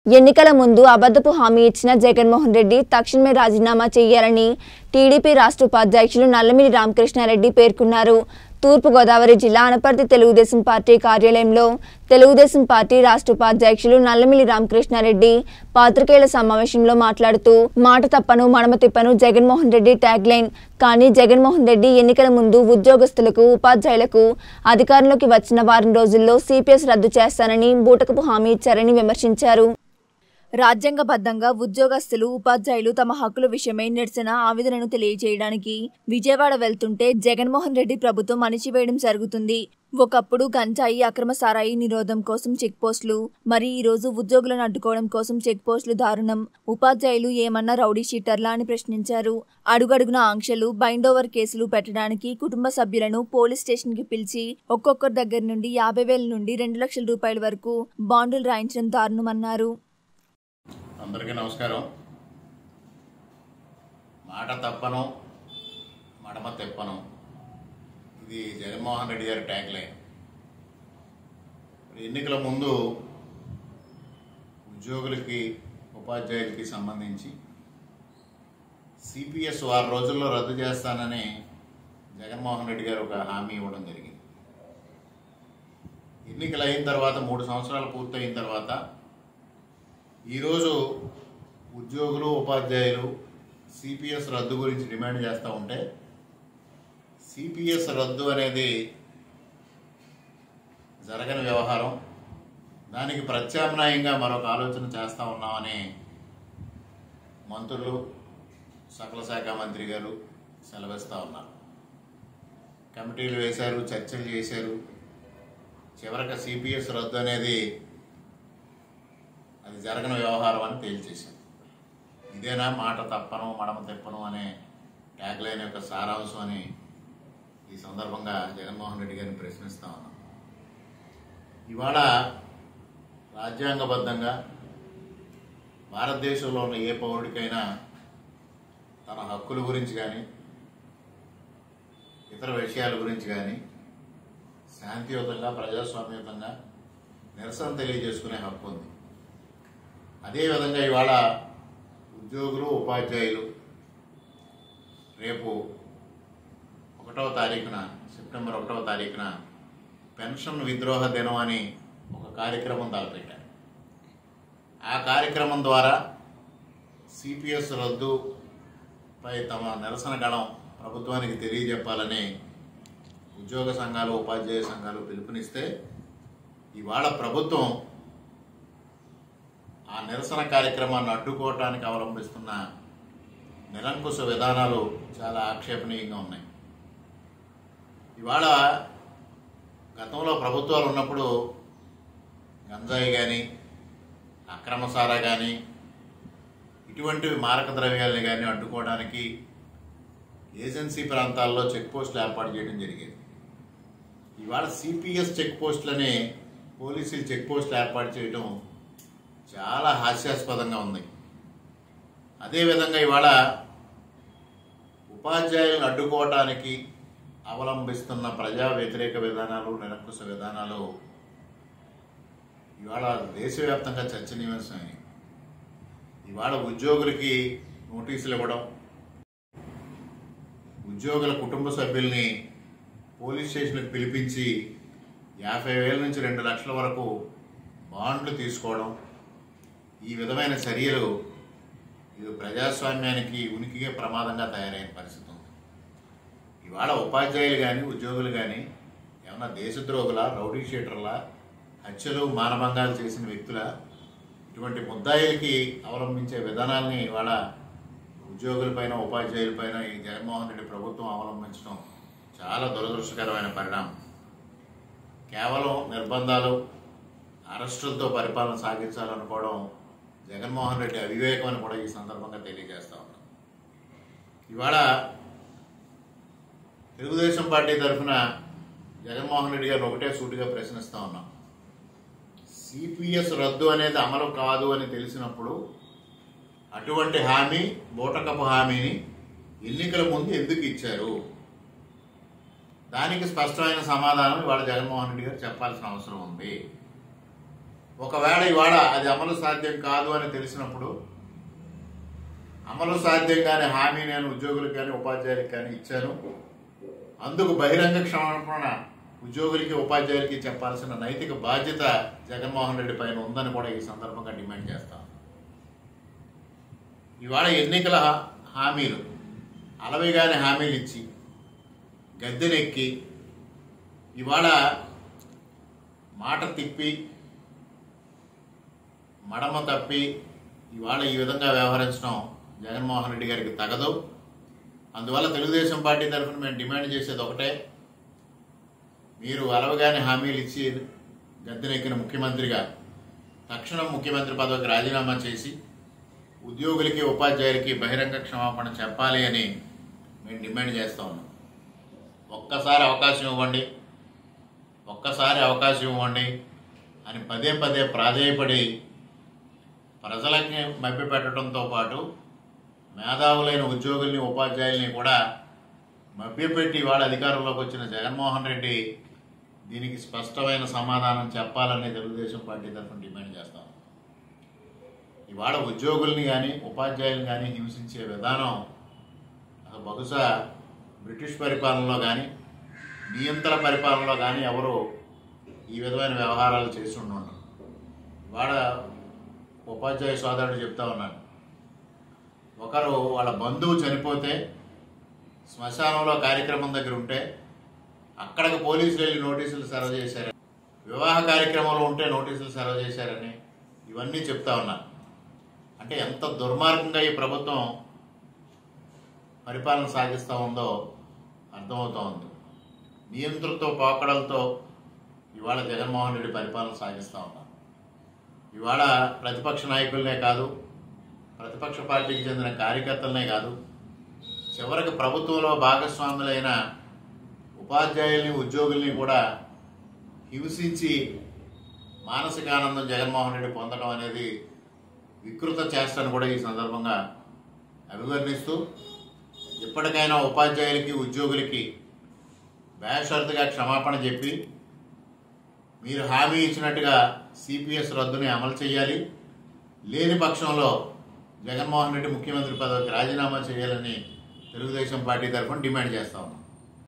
ఎన్నికల ముందు అబద్ధపు హామీ ఇచ్చిన జగన్మోహన్ రెడ్డి తక్షణమే రాజీనామా చేయాలని టీడీపీ రాష్ట్ర ఉపాధ్యక్షులు నల్లమిల్లి రామకృష్ణారెడ్డి పేర్కొన్నారు తూర్పుగోదావరి జిల్లా అనపర్తి తెలుగుదేశం పార్టీ కార్యాలయంలో తెలుగుదేశం పార్టీ రాష్ట్ర ఉపాధ్యక్షులు నల్లమిల్లి రామకృష్ణారెడ్డి పాత్రికేయుల సమావేశంలో మాట్లాడుతూ మాట తప్పను మడమ తిప్పను జగన్మోహన్ రెడ్డి ట్యాగ్ లైన్ కానీ జగన్మోహన్ రెడ్డి ఎన్నికల ముందు ఉద్యోగస్తులకు ఉపాధ్యాయులకు అధికారంలోకి వచ్చిన వారం రోజుల్లో సిపిఎస్ రద్దు చేస్తానని బూటకపు హామీ ఇచ్చారని విమర్శించారు రాజ్యాంగబద్ధంగా ఉద్యోగస్తులు ఉపాధ్యాయులు తమ హక్కుల విషయమై నిరసన ఆవేదనను తెలియజేయడానికి విజయవాడ వెళ్తుంటే జగన్మోహన్ రెడ్డి ప్రభుత్వం అణిచివేయడం జరుగుతుంది ఒకప్పుడు గంజాయి అక్రమ సారాయి నిరోధం కోసం చెక్ పోస్టులు మరి ఈ రోజు ఉద్యోగులను అడ్డుకోవడం కోసం చెక్ పోస్టులు దారుణం ఉపాధ్యాయులు ఏమన్నా రౌడీ షీటర్లా అని ప్రశ్నించారు అడుగడుగున ఆంక్షలు బైండ్ ఓవర్ కేసులు పెట్టడానికి కుటుంబ సభ్యులను పోలీస్ స్టేషన్ కి పిలిచి ఒక్కొక్కరి దగ్గర నుండి యాభై వేల నుండి రెండు లక్షల రూపాయల వరకు బాండులు రాయించడం దారుణమన్నారు అందరికీ నమస్కారం మాట తప్పను మడమ తెప్పను ఇది జగన్మోహన్ రెడ్డి గారి ట్యాగ్ లైన్ మరి ఎన్నికల ముందు ఉద్యోగులకి ఉపాధ్యాయులకి సంబంధించి సిపిఎస్ వారం రోజుల్లో రద్దు చేస్తానని జగన్మోహన్ రెడ్డి గారు ఒక హామీ ఇవ్వడం జరిగింది ఎన్నికలు అయిన తర్వాత మూడు సంవత్సరాలు పూర్తయిన తర్వాత ఈరోజు ఉద్యోగులు ఉపాధ్యాయులు సిపిఎస్ రద్దు గురించి డిమాండ్ చేస్తూ ఉంటే సిపిఎస్ రద్దు అనేది జరగని వ్యవహారం దానికి ప్రత్యామ్నాయంగా మరొక ఆలోచన చేస్తూ ఉన్నామని మంత్రులు సకల శాఖ మంత్రి గారు సెలవిస్తూ ఉన్నారు కమిటీలు వేశారు చర్చలు చేశారు చివరికి సిపిఎస్ రద్దు అనేది అది జరగని వ్యవహారం అని తేల్చేశారు ఇదేనా మాట తప్పను మడమ తెప్పను అనే ట్యాగ్ లైన్ యొక్క సారాంశం అని ఈ సందర్భంగా జగన్మోహన్ రెడ్డి గారిని ప్రశ్నిస్తా ఉన్నాం ఇవాళ రాజ్యాంగబద్ధంగా భారతదేశంలో ఉన్న ఏ పౌరుడికైనా తన హక్కుల గురించి కానీ ఇతర విషయాల గురించి కానీ శాంతియుతంగా ప్రజాస్వామ్యతంగా నిరసన తెలియజేసుకునే హక్కు ఉంది అదేవిధంగా ఇవాళ ఉద్యోగులు ఉపాధ్యాయులు రేపు ఒకటవ తారీఖున సెప్టెంబర్ ఒకటవ తారీఖున పెన్షన్ విద్రోహ దినం అని ఒక కార్యక్రమం తలపెట్టారు ఆ కార్యక్రమం ద్వారా సిపిఎస్ రద్దుపై తమ నిరసన గణం ప్రభుత్వానికి తెలియజెప్పాలని ఉద్యోగ సంఘాలు ఉపాధ్యాయ సంఘాలు పిలుపునిస్తే ఇవాళ ప్రభుత్వం ఆ నిరసన కార్యక్రమాన్ని అడ్డుకోవటానికి అవలంబిస్తున్న నిరంకుశ విధానాలు చాలా ఆక్షేపణీయంగా ఉన్నాయి ఇవాళ గతంలో ప్రభుత్వాలు ఉన్నప్పుడు గంజాయి కానీ అక్రమ సారా కానీ ఇటువంటివి మారక ద్రవ్యాలని కానీ అడ్డుకోవడానికి ఏజెన్సీ ప్రాంతాల్లో చెక్ పోస్టులు ఏర్పాటు చేయడం జరిగేది ఇవాళ సిపిఎస్ చెక్ పోస్టులని పోలీసులు చెక్ పోస్టులు ఏర్పాటు చేయడం చాలా హాస్యాస్పదంగా ఉంది అదేవిధంగా ఇవాళ ఉపాధ్యాయులను అడ్డుకోవటానికి అవలంబిస్తున్న ప్రజా వ్యతిరేక విధానాలు నిరంకుశ విధానాలు ఇవాళ దేశవ్యాప్తంగా చర్చనీయాంశమైనవి ఇవాళ ఉద్యోగులకి నోటీసులు ఇవ్వడం ఉద్యోగుల కుటుంబ సభ్యుల్ని పోలీస్ స్టేషన్కి పిలిపించి యాభై వేల నుంచి రెండు లక్షల వరకు బాండ్లు తీసుకోవడం ఈ విధమైన చర్యలు ఇది ప్రజాస్వామ్యానికి ఉనికిగా ప్రమాదంగా తయారైన పరిస్థితి ఉంది ఇవాళ ఉపాధ్యాయులు కానీ ఉద్యోగులు కానీ ఏమన్నా దేశద్రోహుల రౌడీ షీటర్ల హత్యలు మానభంగాలు చేసిన వ్యక్తుల ఇటువంటి ముద్దాయిలకి అవలంబించే విధానాల్ని ఇవాళ ఉద్యోగులపైన ఉపాధ్యాయులపైన ఈ జగన్మోహన్ రెడ్డి ప్రభుత్వం అవలంబించడం చాలా దురదృష్టకరమైన పరిణామం కేవలం నిర్బంధాలు అరెస్టులతో పరిపాలన సాగించాలనుకోవడం జగన్మోహన్ రెడ్డి అవివేకం అని కూడా ఈ సందర్భంగా తెలియజేస్తా ఉన్నాం ఇవాళ తెలుగుదేశం పార్టీ తరఫున జగన్మోహన్ రెడ్డి గారిని ఒకటే సూటిగా ప్రశ్నిస్తా ఉన్నాం సిపిఎస్ రద్దు అనేది అమలు కాదు అని తెలిసినప్పుడు అటువంటి హామీ బూటకపు హామీని ఎన్నికల ముందు ఎందుకు ఇచ్చారు దానికి స్పష్టమైన సమాధానం ఇవాళ జగన్మోహన్ రెడ్డి గారు చెప్పాల్సిన అవసరం ఉంది ఒకవేళ ఇవాళ అది అమలు సాధ్యం కాదు అని తెలిసినప్పుడు అమలు సాధ్యం కాని హామీ నేను ఉద్యోగులకు కానీ ఉపాధ్యాయులకు కానీ ఇచ్చాను అందుకు బహిరంగ క్షమాపణ ఉద్యోగులకి ఉపాధ్యాయులకి చెప్పాల్సిన నైతిక బాధ్యత జగన్మోహన్ రెడ్డి పైన ఉందని కూడా ఈ సందర్భంగా డిమాండ్ చేస్తాం ఇవాళ ఎన్నికల హా- హామీలు అలవిగాని హామీలు ఇచ్చి గద్దెనెక్కి ఇవాళ మాట తిప్పి మడమ తప్పి ఇవాళ ఈ విధంగా వ్యవహరించడం జగన్మోహన్ రెడ్డి గారికి తగదు అందువల్ల తెలుగుదేశం పార్టీ తరఫున మేము డిమాండ్ చేసేది ఒకటే మీరు అలవగానే హామీలు ఇచ్చి గద్దెనెక్కిన ముఖ్యమంత్రిగా తక్షణం ముఖ్యమంత్రి పదవికి రాజీనామా చేసి ఉద్యోగులకి ఉపాధ్యాయులకి బహిరంగ క్షమాపణ చెప్పాలి అని మేము డిమాండ్ చేస్తా ఉన్నాం ఒక్కసారి అవకాశం ఇవ్వండి ఒక్కసారి అవకాశం ఇవ్వండి అని పదే పదే ప్రాధేయపడి ప్రజలకి మభ్యపెట్టడంతో పాటు మేధావులైన ఉద్యోగుల్ని ఉపాధ్యాయుల్ని కూడా మభ్యపెట్టి వాళ్ళ అధికారంలోకి వచ్చిన జగన్మోహన్ రెడ్డి దీనికి స్పష్టమైన సమాధానం చెప్పాలని తెలుగుదేశం పార్టీ తరఫున డిమాండ్ చేస్తాం ఇవాళ ఉద్యోగుల్ని కానీ ఉపాధ్యాయుల్ని కానీ హింసించే విధానం అసలు బహుశా బ్రిటిష్ పరిపాలనలో కానీ నియంత్రణ పరిపాలనలో కానీ ఎవరు ఈ విధమైన వ్యవహారాలు చేసి ఉండరు ఇవాళ ఉపాధ్యాయ సోదరుడు చెప్తా ఉన్నాను ఒకరు వాళ్ళ బంధువు చనిపోతే శ్మశానంలో కార్యక్రమం దగ్గర ఉంటే అక్కడికి పోలీసులు వెళ్ళి నోటీసులు సర్వ్ చేశారు వివాహ కార్యక్రమంలో ఉంటే నోటీసులు సర్వ్ చేశారని ఇవన్నీ చెప్తా ఉన్నారు అంటే ఎంత దుర్మార్గంగా ఈ ప్రభుత్వం పరిపాలన సాగిస్తూ ఉందో అర్థమవుతూ ఉంది నియంతృత్వ పోకడలతో ఇవాళ జగన్మోహన్ రెడ్డి పరిపాలన సాగిస్తూ ఉన్నారు ఇవాళ ప్రతిపక్ష నాయకులనే కాదు ప్రతిపక్ష పార్టీకి చెందిన కార్యకర్తలనే కాదు చివరికి ప్రభుత్వంలో భాగస్వాములైన ఉపాధ్యాయుల్ని ఉద్యోగుల్ని కూడా హింసించి మానసిక ఆనందం జగన్మోహన్ రెడ్డి పొందడం అనేది వికృత చేష్టను కూడా ఈ సందర్భంగా అభివర్ణిస్తూ ఇప్పటికైనా ఉపాధ్యాయులకి ఉద్యోగులకి బేషరతుగా క్షమాపణ చెప్పి మీరు హామీ ఇచ్చినట్టుగా సిపిఎస్ రద్దుని అమలు చేయాలి లేని పక్షంలో జగన్మోహన్ రెడ్డి ముఖ్యమంత్రి పదవికి రాజీనామా చేయాలని తెలుగుదేశం పార్టీ తరఫున డిమాండ్ చేస్తా ఉన్నాం